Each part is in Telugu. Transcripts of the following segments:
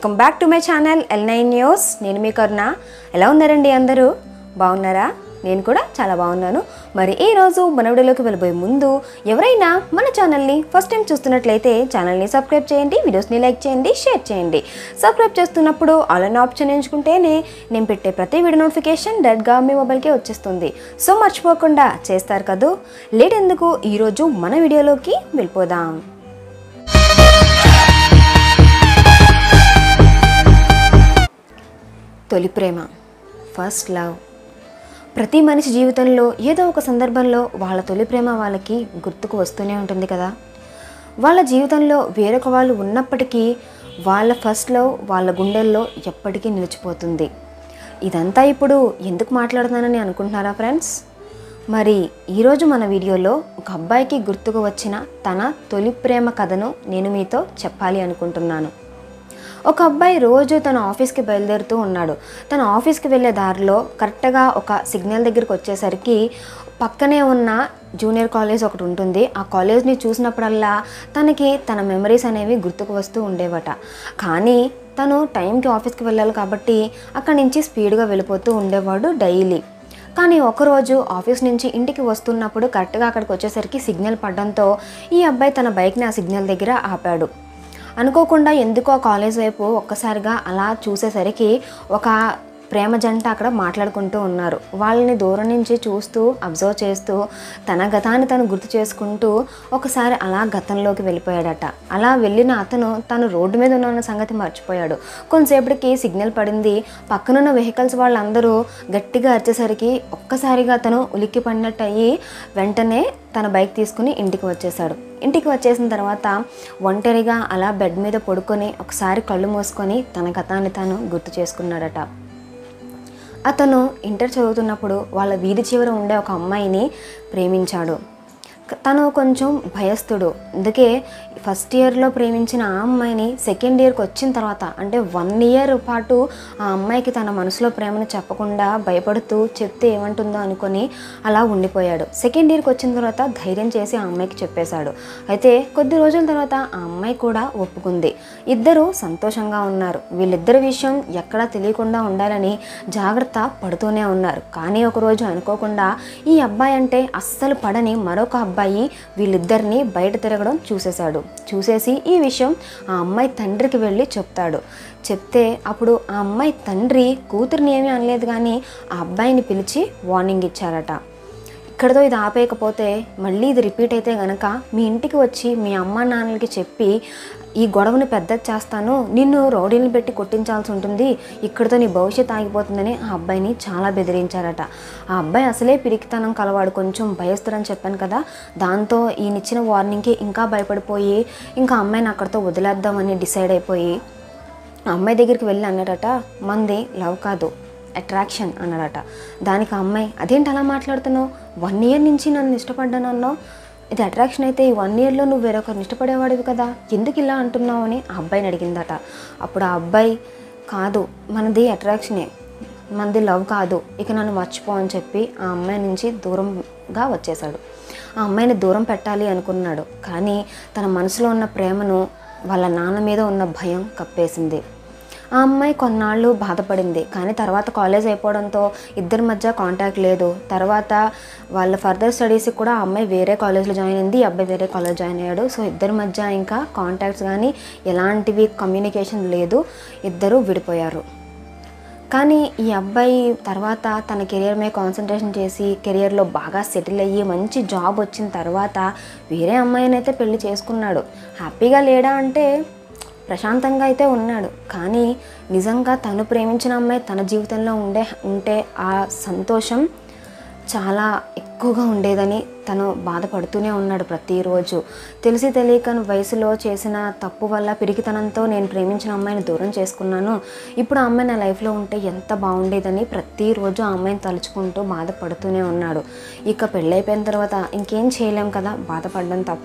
welcome back to my channel L nine news నేను మీ కరుణ ఎలా ఉన్నారండి అందరూ బాగున్నారా నేను కూడా చాలా బాగున్నాను మరి ఈ రోజు మన వీడియోలోకి వెళ్ళబోయే ముందు ఎవరైనా మన ఛానల్ని ఫస్ట్ టైం చూస్తున్నట్లయితే ఛానల్ని సబ్స్క్రైబ్ చేయండి వీడియోస్ని లైక్ చేయండి షేర్ చేయండి సబ్స్క్రైబ్ చేస్తున్నప్పుడు ఆల్ అనే ఆప్షన్ ఎంచుకుంటేనే నేను పెట్టే ప్రతి వీడియో నోటిఫికేషన్ డైరెక్ట్గా మీ మొబైల్కే వచ్చేస్తుంది సో మర్చిపోకుండా చేస్తారు కదూ లేట్ ఎందుకు ఈరోజు మన వీడియోలోకి వెళ్ళిపోదాం తొలి ప్రేమ ఫస్ట్ లవ్ ప్రతి మనిషి జీవితంలో ఏదో ఒక సందర్భంలో వాళ్ళ తొలి ప్రేమ వాళ్ళకి గుర్తుకు వస్తూనే ఉంటుంది కదా వాళ్ళ జీవితంలో వేరొక వాళ్ళు ఉన్నప్పటికీ వాళ్ళ ఫస్ట్ లవ్ వాళ్ళ గుండెల్లో ఎప్పటికీ నిలిచిపోతుంది ఇదంతా ఇప్పుడు ఎందుకు మాట్లాడుతున్నానని అనుకుంటున్నారా ఫ్రెండ్స్ మరి ఈరోజు మన వీడియోలో ఒక అబ్బాయికి గుర్తుకు వచ్చిన తన తొలి ప్రేమ కథను నేను మీతో చెప్పాలి అనుకుంటున్నాను ఒక అబ్బాయి రోజు తన ఆఫీస్కి బయలుదేరుతూ ఉన్నాడు తన ఆఫీస్కి వెళ్ళే దారిలో కరెక్ట్గా ఒక సిగ్నల్ దగ్గరికి వచ్చేసరికి పక్కనే ఉన్న జూనియర్ కాలేజ్ ఒకటి ఉంటుంది ఆ కాలేజ్ని చూసినప్పుడల్లా తనకి తన మెమరీస్ అనేవి గుర్తుకు వస్తూ ఉండేవట కానీ తను టైంకి ఆఫీస్కి వెళ్ళాలి కాబట్టి అక్కడి నుంచి స్పీడ్గా వెళ్ళిపోతూ ఉండేవాడు డైలీ కానీ ఒకరోజు ఆఫీస్ నుంచి ఇంటికి వస్తున్నప్పుడు కరెక్ట్గా అక్కడికి వచ్చేసరికి సిగ్నల్ పడడంతో ఈ అబ్బాయి తన బైక్ని ఆ సిగ్నల్ దగ్గర ఆపాడు అనుకోకుండా ఎందుకో కాలేజ్ వైపు ఒక్కసారిగా అలా చూసేసరికి ఒక ప్రేమ జంట అక్కడ మాట్లాడుకుంటూ ఉన్నారు వాళ్ళని దూరం నుంచి చూస్తూ అబ్జర్వ్ చేస్తూ తన గతాన్ని తను గుర్తు చేసుకుంటూ ఒకసారి అలా గతంలోకి వెళ్ళిపోయాడట అలా వెళ్ళిన అతను తను రోడ్డు మీద ఉన్న సంగతి మర్చిపోయాడు కొంతసేపటికి సిగ్నల్ పడింది పక్కనున్న వెహికల్స్ వాళ్ళందరూ గట్టిగా అరిచేసరికి ఒక్కసారిగా అతను ఉలిక్కి పడినట్టు అయ్యి వెంటనే తన బైక్ తీసుకుని ఇంటికి వచ్చేసాడు ఇంటికి వచ్చేసిన తర్వాత ఒంటరిగా అలా బెడ్ మీద పడుకొని ఒకసారి కళ్ళు మూసుకొని తన గతాన్ని తాను గుర్తు చేసుకున్నాడట అతను ఇంటర్ చదువుతున్నప్పుడు వాళ్ళ వీధి చివర ఉండే ఒక అమ్మాయిని ప్రేమించాడు తను కొంచెం భయస్థుడు అందుకే ఫస్ట్ ఇయర్లో ప్రేమించిన ఆ అమ్మాయిని సెకండ్ ఇయర్కి వచ్చిన తర్వాత అంటే వన్ ఇయర్ పాటు ఆ అమ్మాయికి తన మనసులో ప్రేమను చెప్పకుండా భయపడుతూ చెప్తే ఏమంటుందో అనుకొని అలా ఉండిపోయాడు సెకండ్ ఇయర్కి వచ్చిన తర్వాత ధైర్యం చేసి ఆ అమ్మాయికి చెప్పేశాడు అయితే కొద్ది రోజుల తర్వాత ఆ అమ్మాయి కూడా ఒప్పుకుంది ఇద్దరు సంతోషంగా ఉన్నారు వీళ్ళిద్దరి విషయం ఎక్కడా తెలియకుండా ఉండాలని జాగ్రత్త పడుతూనే ఉన్నారు కానీ ఒకరోజు అనుకోకుండా ఈ అబ్బాయి అంటే అస్సలు పడని మరొక అబ్బాయి వీళ్ళిద్దరిని బయట తిరగడం చూసేశాడు చూసేసి ఈ విషయం ఆ అమ్మాయి తండ్రికి వెళ్ళి చెప్తాడు చెప్తే అప్పుడు ఆ అమ్మాయి తండ్రి కూతుర్ని ఏమీ అనలేదు కానీ ఆ అబ్బాయిని పిలిచి వార్నింగ్ ఇచ్చారట ఇక్కడతో ఇది ఆపేయకపోతే మళ్ళీ ఇది రిపీట్ అయితే గనక మీ ఇంటికి వచ్చి మీ అమ్మ నాన్నలకి చెప్పి ఈ గొడవని పెద్ద చేస్తాను నిన్ను రౌడీని పెట్టి కొట్టించాల్సి ఉంటుంది ఇక్కడితో నీ భవిష్యత్ ఆగిపోతుందని ఆ అబ్బాయిని చాలా బెదిరించారట ఆ అబ్బాయి అసలే పిరికితనం కలవాడు కొంచెం భయస్తుడని చెప్పాను కదా దాంతో ఈయనిచ్చిన వార్నింగ్కి ఇంకా భయపడిపోయి ఇంకా అమ్మాయిని అక్కడితో వదిలేద్దామని డిసైడ్ అయిపోయి ఆ అమ్మాయి దగ్గరికి వెళ్ళి అన్నాడట మంది లవ్ కాదు అట్రాక్షన్ అన్నాడట దానికి ఆ అమ్మాయి అదేంటి అలా మాట్లాడుతున్నావు వన్ ఇయర్ నుంచి నన్ను ఇష్టపడ్డాను అన్నావు ఇది అట్రాక్షన్ అయితే ఈ వన్ ఇయర్లో నువ్వు వేరొకరిని ఇష్టపడేవాడివి కదా ఎందుకు ఇలా అంటున్నావు అని ఆ అబ్బాయిని అడిగిందట అప్పుడు ఆ అబ్బాయి కాదు మనది అట్రాక్షనే మనది లవ్ కాదు ఇక నన్ను మర్చిపో అని చెప్పి ఆ అమ్మాయి నుంచి దూరంగా వచ్చేసాడు ఆ అమ్మాయిని దూరం పెట్టాలి అనుకున్నాడు కానీ తన మనసులో ఉన్న ప్రేమను వాళ్ళ నాన్న మీద ఉన్న భయం కప్పేసింది ఆ అమ్మాయి కొన్నాళ్ళు బాధపడింది కానీ తర్వాత కాలేజ్ అయిపోవడంతో ఇద్దరి మధ్య కాంటాక్ట్ లేదు తర్వాత వాళ్ళ ఫర్దర్ స్టడీస్కి కూడా ఆ అమ్మాయి వేరే కాలేజ్లో జాయిన్ అయింది ఈ అబ్బాయి వేరే కాలేజ్ జాయిన్ అయ్యాడు సో ఇద్దరి మధ్య ఇంకా కాంటాక్ట్స్ కానీ ఎలాంటివి కమ్యూనికేషన్ లేదు ఇద్దరు విడిపోయారు కానీ ఈ అబ్బాయి తర్వాత తన కెరియర్ మీద కాన్సన్ట్రేషన్ చేసి కెరియర్లో బాగా సెటిల్ అయ్యి మంచి జాబ్ వచ్చిన తర్వాత వేరే అమ్మాయిని అయితే పెళ్లి చేసుకున్నాడు హ్యాపీగా లేడా అంటే ప్రశాంతంగా అయితే ఉన్నాడు కానీ నిజంగా తను ప్రేమించిన అమ్మాయి తన జీవితంలో ఉండే ఉంటే ఆ సంతోషం చాలా ఎక్కువగా ఉండేదని తను బాధపడుతూనే ఉన్నాడు ప్రతిరోజు తెలిసి తెలియక వయసులో చేసిన తప్పు వల్ల పిరికితనంతో నేను ప్రేమించిన అమ్మాయిని దూరం చేసుకున్నాను ఇప్పుడు ఆ అమ్మాయి నా లైఫ్లో ఉంటే ఎంత బాగుండేదని ప్రతిరోజు ఆ అమ్మాయిని తలుచుకుంటూ బాధపడుతూనే ఉన్నాడు ఇక పెళ్ళైపోయిన తర్వాత ఇంకేం చేయలేం కదా బాధపడడం తప్ప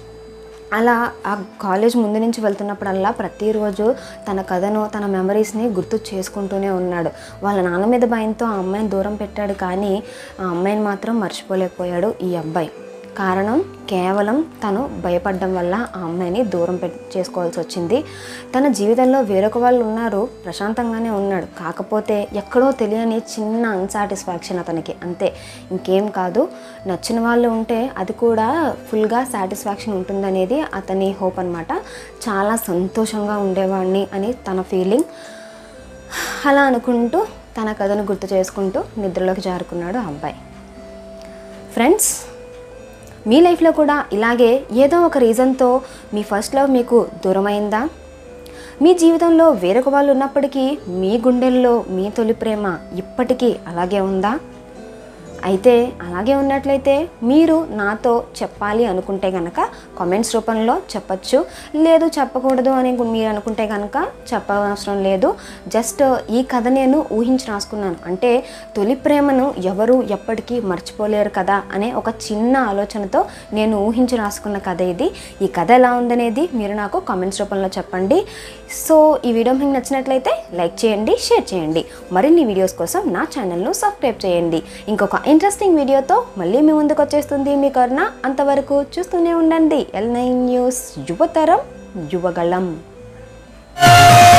అలా ఆ కాలేజ్ ముందు నుంచి వెళ్తున్నప్పుడల్లా ప్రతిరోజు తన కథను తన మెమరీస్ని గుర్తు చేసుకుంటూనే ఉన్నాడు వాళ్ళ నాన్న మీద భయంతో ఆ అమ్మాయిని దూరం పెట్టాడు కానీ ఆ అమ్మాయిని మాత్రం మర్చిపోలేకపోయాడు ఈ అబ్బాయి కారణం కేవలం తను భయపడడం వల్ల ఆ అమ్మాయిని దూరం పెట్ చేసుకోవాల్సి వచ్చింది తన జీవితంలో వేరొక వాళ్ళు ఉన్నారు ప్రశాంతంగానే ఉన్నాడు కాకపోతే ఎక్కడో తెలియని చిన్న అన్సాటిస్ఫాక్షన్ అతనికి అంతే ఇంకేం కాదు నచ్చిన వాళ్ళు ఉంటే అది కూడా ఫుల్గా సాటిస్ఫాక్షన్ ఉంటుందనేది అతని హోప్ అనమాట చాలా సంతోషంగా ఉండేవాడిని అని తన ఫీలింగ్ అలా అనుకుంటూ తన కథను గుర్తు చేసుకుంటూ నిద్రలోకి జారుకున్నాడు ఆ అబ్బాయి ఫ్రెండ్స్ మీ లైఫ్లో కూడా ఇలాగే ఏదో ఒక రీజన్తో మీ ఫస్ట్ లవ్ మీకు దూరమైందా మీ జీవితంలో వేరొక వాళ్ళు ఉన్నప్పటికీ మీ గుండెల్లో మీ తొలి ప్రేమ ఇప్పటికీ అలాగే ఉందా అయితే అలాగే ఉన్నట్లయితే మీరు నాతో చెప్పాలి అనుకుంటే కనుక కామెంట్స్ రూపంలో చెప్పచ్చు లేదు చెప్పకూడదు అని మీరు అనుకుంటే కనుక చెప్పవసరం లేదు జస్ట్ ఈ కథ నేను ఊహించి రాసుకున్నాను అంటే తొలి ప్రేమను ఎవరు ఎప్పటికీ మర్చిపోలేరు కదా అనే ఒక చిన్న ఆలోచనతో నేను ఊహించి రాసుకున్న కథ ఇది ఈ కథ ఎలా ఉందనేది మీరు నాకు కామెంట్స్ రూపంలో చెప్పండి సో ఈ వీడియో మీకు నచ్చినట్లయితే లైక్ చేయండి షేర్ చేయండి మరిన్ని వీడియోస్ కోసం నా ఛానల్ను సబ్స్క్రైబ్ చేయండి ఇంకొక ఇంట్రెస్టింగ్ వీడియోతో మళ్ళీ మీ ముందుకు వచ్చేస్తుంది మీ కరుణ అంతవరకు చూస్తూనే ఉండండి ఎల్ నైన్ న్యూస్ యువతరం యువగళం